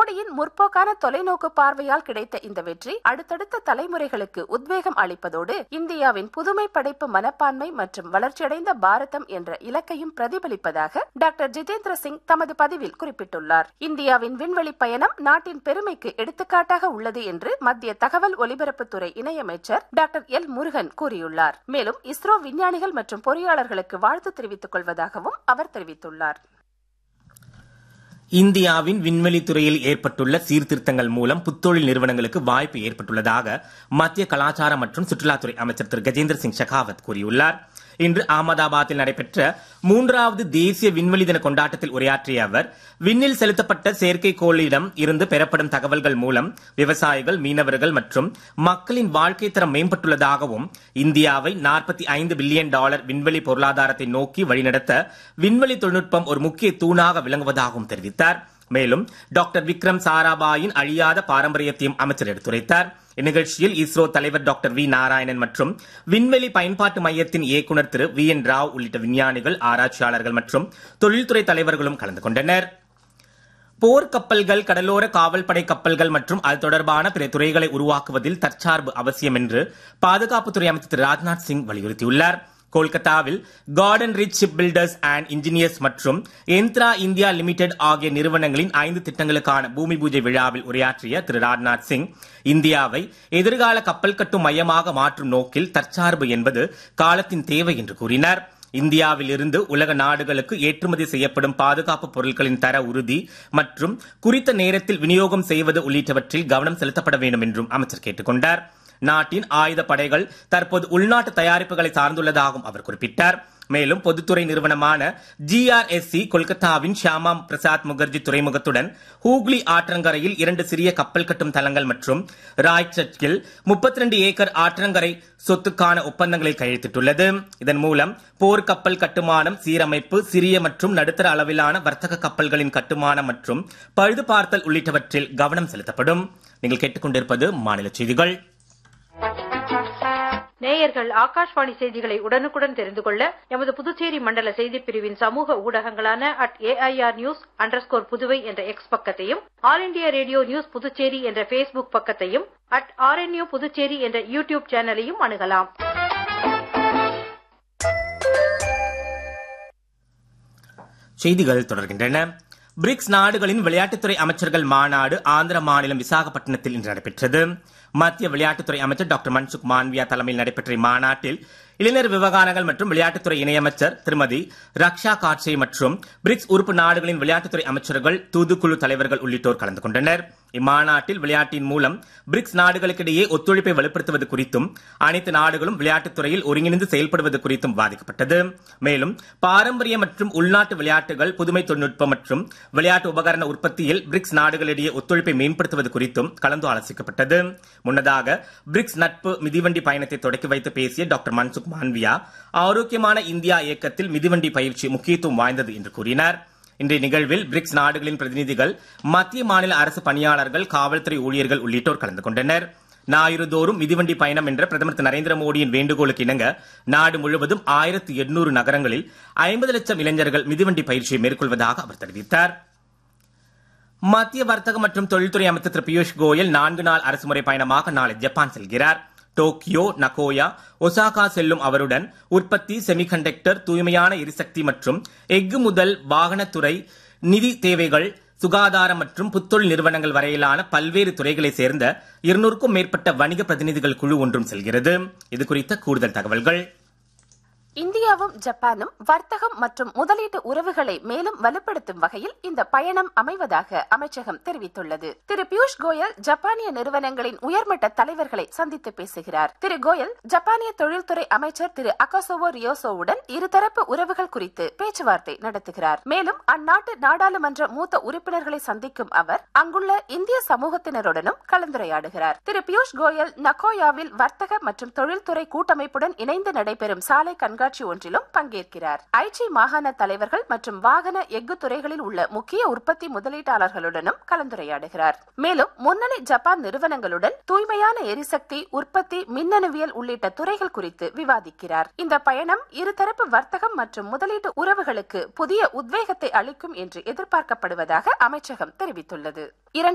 மோடியின் முற்போக்கான தொலைநோக்கு பார்வையால் கிடைத்த இந்த வெற்றி அடுத்தடுத்த தலைமுறைகளுக்கு உத்வேகம் அளிப்பதோடு இந்தியாவின் புதுமை படைப்பு மனப்பான்மை மற்றும் வளர்ச்சியடைந்த பாரதம் என்ற இலக்கையும் பிரதிபலிப்பதாக டாக்டர் ஜிதேந்திர சிங் தமது பதிவில் குறிப்பிட்டுள்ளார் இந்தியாவின் விண்வெளி பயணம் நாட்டின் பெருமைக்கு எடுத்துக்காட்டாக உள்ளது என்று மத்திய தகவல் ஒலிபரப்புத்துறை இணையமைச்சர் டாக்டர் எல் முருகன் கூறியுள்ளார் மேலும் இஸ்ரோ விஞ்ஞானிகள் மற்றும் பொறியாளர்களுக்கு வாழ்த்து தெரிவித்துக் கொள்வதாகவும் அவர் தெரிவித்துள்ளார் இந்தியாவின் விண்வெளி துறையில் ஏற்பட்டுள்ள சீர்திருத்தங்கள் மூலம் புத்தொழில் நிறுவனங்களுக்கு வாய்ப்பு ஏற்பட்டுள்ளதாக மத்திய கலாச்சார மற்றும் சுற்றுலாத்துறை அமைச்சர் திரு கஜேந்திர சிங் ஷெகாவத் கூறியுள்ளார் இன்று அகமதாபாத்தில் நடைபெற்ற மூன்றாவது தேசிய விண்வெளி தின கொண்டாட்டத்தில் உரையாற்றிய அவர் விண்ணில் செலுத்தப்பட்ட செயற்கைக்கோளிடம் இருந்து பெறப்படும் தகவல்கள் மூலம் விவசாயிகள் மீனவர்கள் மற்றும் மக்களின் வாழ்க்கை தரம் மேம்பட்டுள்ளதாகவும் இந்தியாவை நாற்பத்தி ஐந்து பில்லியன் டாலர் விண்வெளி பொருளாதாரத்தை நோக்கி வழிநடத்த விண்வெளி தொழில்நுட்பம் ஒரு முக்கிய தூணாக விளங்குவதாகவும் தெரிவித்தார் மேலும் டாக்டர் விக்ரம் சாராபாயின் அழியாத பாரம்பரியத்தையும் அமைச்சர் எடுத்துரைத்தார் இந்நிகழ்ச்சியில் இஸ்ரோ தலைவர் டாக்டர் வி நாராயணன் மற்றும் விண்வெளி பயன்பாட்டு மையத்தின் இயக்குநர் திரு வி என் ராவ் உள்ளிட்ட விஞ்ஞானிகள் ஆராய்ச்சியாளர்கள் மற்றும் தொழில்துறை தலைவர்களும் கலந்து கொண்டனர் போர் கப்பல்கள் கடலோர காவல்படை கப்பல்கள் மற்றும் அது தொடர்பான பிற துறைகளை உருவாக்குவதில் தற்சார்பு அவசியம் என்று பாதுகாப்புத்துறை அமைச்சர் திரு ராஜ்நாத் சிங் வலியுறுத்தியுள்ளார் கொல்கத்தாவில் Garden Reach Shipbuilders and Engineers மற்றும் எந்த்ரா இந்தியா லிமிடெட் ஆகிய நிறுவனங்களின் ஐந்து திட்டங்களுக்கான பூமி பூஜை விழாவில் உரையாற்றிய திரு ராஜ்நாத் சிங் இந்தியாவை எதிர்கால கப்பல் கட்டும் மையமாக மாற்றும் நோக்கில் தற்சார்பு என்பது காலத்தின் தேவை என்று கூறினார் இந்தியாவில் இருந்து உலக நாடுகளுக்கு ஏற்றுமதி செய்யப்படும் பாதுகாப்பு பொருட்களின் தர உறுதி மற்றும் குறித்த நேரத்தில் விநியோகம் செய்வது உள்ளிட்டவற்றில் கவனம் செலுத்தப்பட வேண்டும் என்றும் அமைச்சர் கேட்டுக் கொண்டார் நாட்டின் ஆயுத படைகள் தற்போது உள்நாட்டு தயாரிப்புகளை சார்ந்துள்ளதாகவும் அவர் குறிப்பிட்டார் மேலும் பொதுத்துறை நிறுவனமான ஜிஆர்எஸ்சி கொல்கத்தாவின் ஷியாமா பிரசாத் முகர்ஜி துறைமுகத்துடன் ஹூக்ளி ஆற்றங்கரையில் இரண்டு சிறிய கப்பல் கட்டும் தளங்கள் மற்றும் ராய்ச்சட்டில் முப்பத்தி ரெண்டு ஏக்கர் ஆற்றங்கரை சொத்துக்கான ஒப்பந்தங்களில் கையெழுத்திட்டுள்ளது இதன் மூலம் போர் கப்பல் கட்டுமானம் சீரமைப்பு சிறிய மற்றும் நடுத்தர அளவிலான வர்த்தக கப்பல்களின் கட்டுமானம் மற்றும் பழுது பார்த்தல் உள்ளிட்டவற்றில் கவனம் செலுத்தப்படும் நீங்கள் கேட்டுக்கொண்டிருப்பது மாநில செய்திகள் நேயர்கள் ஆகாஷ்வாணி செய்திகளை உடனுக்குடன் தெரிந்து கொள்ள எமது புதுச்சேரி மண்டல செய்திப் பிரிவின் சமூக ஊடகங்களான at AIR news underscore Puduvai என்ற எக்ஸ் பக்கத்தையும் All India Radio News Puducherry என்ற ஃபேஸ்புக் பக்கத்தையும் அட் ஆர்என்யூ புதுச்சேரி என்ற யூடியூப் சேனலையும் அணுகலாம் செய்திகள் தொடர்கின்றன பிரிக்ஸ் நாடுகளின் விளையாட்டுத்துறை அமைச்சர்கள் மாநாடு ஆந்திர மாநிலம் விசாகப்பட்டினத்தில் இன்று நடைபெற்றது மத்திய விளையாட்டுத்துறை அமைச்சர் டாக்டர் மன்சுக் மாண்வியா தலைமையில் நடைபெற்ற இம்மாநாட்டில் இளைஞர் விவகாரங்கள் மற்றும் விளையாட்டுத்துறை இணையமைச்சர் திருமதி ரக்ஷா காட்சே மற்றும் பிரிக்ஸ் உறுப்பு நாடுகளின் விளையாட்டுத்துறை அமைச்சர்கள் தூதுக்குழு தலைவர்கள் உள்ளிட்டோர் கலந்து கொண்டனர் இம்மாநாட்டில் விளையாட்டின் மூலம் பிரிக்ஸ் நாடுகளுக்கிடையே ஒத்துழைப்பை வலுப்படுத்துவது குறித்தும் அனைத்து நாடுகளும் விளையாட்டுத் துறையில் ஒருங்கிணைந்து செயல்படுவது குறித்தும் விவாதிக்கப்பட்டது மேலும் பாரம்பரிய மற்றும் உள்நாட்டு விளையாட்டுகள் புதுமை தொழில்நுட்பம் மற்றும் விளையாட்டு உபகரண உற்பத்தியில் பிரிக்ஸ் நாடுகளிடையே ஒத்துழைப்பை மேம்படுத்துவது குறித்தும் கலந்து ஆலோசிக்கப்பட்டது முன்னதாக பிரிக்ஸ் நட்பு மிதிவண்டி பயணத்தை தொடக்கி வைத்து பேசிய டாக்டர் மன்சுக் மாண்வியா ஆரோக்கியமான இந்தியா இயக்கத்தில் மிதிவண்டி பயிற்சி முக்கியத்துவம் வாய்ந்தது என்று கூறினார் இன்றைய நிகழ்வில் பிரிக்ஸ் நாடுகளின் பிரதிநிதிகள் மத்திய மாநில அரசு பணியாளர்கள் காவல்துறை ஊழியர்கள் உள்ளிட்டோர் கலந்து கொண்டனர் ஞாயிறு தோறும் மிதிவண்டி பயணம் என்ற பிரதமர் திரு நரேந்திர மோடியின் வேண்டுகோளுக்கு இணங்க நாடு முழுவதும் ஆயிரத்தி எண்ணூறு நகரங்களில் ஐம்பது லட்சம் இளைஞர்கள் மிதிவண்டி பயிற்சியை மேற்கொள்வதாக அவர் தெரிவித்தார் மத்திய வர்த்தக மற்றும் தொழில்துறை அமைச்சர் திரு பியூஷ் கோயல் நான்கு நாள் அரசுமுறை பயணமாக நாளை ஜப்பான் செல்கிறார் டோக்கியோ நகோயா ஒசாகா செல்லும் அவருடன் உற்பத்தி செமிகண்டக்டர் தூய்மையான எரிசக்தி மற்றும் எஃகு முதல் வாகனத்துறை நிதி தேவைகள் சுகாதாரம் மற்றும் புத்தொழில் நிறுவனங்கள் வரையிலான பல்வேறு துறைகளைச் சேர்ந்த இருநூறுக்கும் மேற்பட்ட வணிக பிரதிநிதிகள் குழு ஒன்றும் செல்கிறது இது குறித்த கூடுதல் தகவல்கள் இந்தியாவும் ஜப்பானும் வர்த்தகம் மற்றும் முதலீட்டு உறவுகளை மேலும் வலுப்படுத்தும் வகையில் இந்த பயணம் அமைவதாக அமைச்சகம் தெரிவித்துள்ளது திரு பியூஷ் கோயல் ஜப்பானிய நிறுவனங்களின் உயர்மட்ட தலைவர்களை சந்தித்து பேசுகிறார் திரு கோயல் ஜப்பானிய தொழில்துறை அமைச்சர் திரு அகோசோவோ ரியோசோவுடன் இருதரப்பு உறவுகள் குறித்து பேச்சுவார்த்தை நடத்துகிறார் மேலும் அந்நாட்டு நாடாளுமன்ற மூத்த உறுப்பினர்களை சந்திக்கும் அவர் அங்குள்ள இந்திய சமூகத்தினருடனும் கலந்துரையாடுகிறார் திரு பியூஷ் கோயல் நகோயாவில் வர்த்தக மற்றும் தொழில்துறை கூட்டமைப்புடன் இணைந்து நடைபெறும் சாலை கண்காட்சி கண்காட்சி ஒன்றிலும் பங்கேற்கிறார் ஐச்சி மாகாண தலைவர்கள் மற்றும் வாகன எஃகு துறைகளில் உள்ள முக்கிய உற்பத்தி முதலீட்டாளர்களுடனும் கலந்துரையாடுகிறார் மேலும் முன்னணி ஜப்பான் நிறுவனங்களுடன் தூய்மையான எரிசக்தி உற்பத்தி மின்னணுவியல் உள்ளிட்ட துறைகள் குறித்து விவாதிக்கிறார் இந்த பயணம் இருதரப்பு வர்த்தகம் மற்றும் முதலீட்டு உறவுகளுக்கு புதிய உத்வேகத்தை அளிக்கும் என்று எதிர்பார்க்கப்படுவதாக அமைச்சகம் தெரிவித்துள்ளது